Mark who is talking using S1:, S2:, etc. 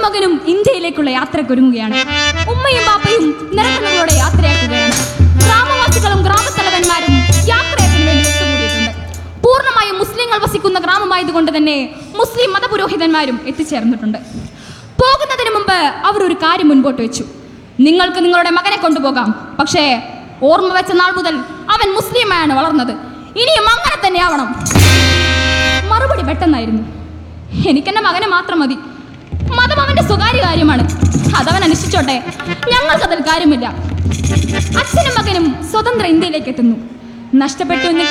S1: മകനും ഇന്ത്യയിലേക്കുള്ള യാത്രക്കൊരുങ്ങുകയാണ് ഉമ്മയും ബാപ്പയും നിരക്കണങ്ങളോടെ യാത്രയാക്കുകയാണ് ഗ്രാമവാസികളും ഗ്രാമത്തലവന്മാരും യാത്രയത്തിന് വേണ്ടി ഒത്തുകൂടിയിട്ടുണ്ട് പൂർണ്ണമായും മുസ്ലിങ്ങൾ വസിക്കുന്ന ഗ്രാമമായതുകൊണ്ട് തന്നെ മുസ്ലിം മതപുരോഹിതന്മാരും എത്തിച്ചേർന്നിട്ടുണ്ട് പോകുന്നതിന് മുമ്പ് അവർ ഒരു കാര്യം മുൻപോട്ട് വെച്ചു നിങ്ങൾക്ക് നിങ്ങളുടെ മകനെ കൊണ്ടുപോകാം പക്ഷേ ഓർമ്മ വെച്ച നാൾ മുതൽ അവൻ മുസ്ലിമായാണ് വളർന്നത് ഇനിയും അങ്ങനെ തന്നെ ആവണം മറുപടി പെട്ടെന്നായിരുന്നു എനിക്കെന്റെ മകനെ മാത്രം മതി മതം അവന്റെ സ്വകാര്യ കാര്യമാണ് അതവൻ അനുഷ്ഠിച്ചോട്ടെ ഞങ്ങൾക്കതിൽ കാര്യമില്ല അച്ഛനും മകനും സ്വതന്ത്ര ഇന്ത്യയിലേക്ക് എത്തുന്നു നഷ്ടപ്പെട്ടു എന്ന്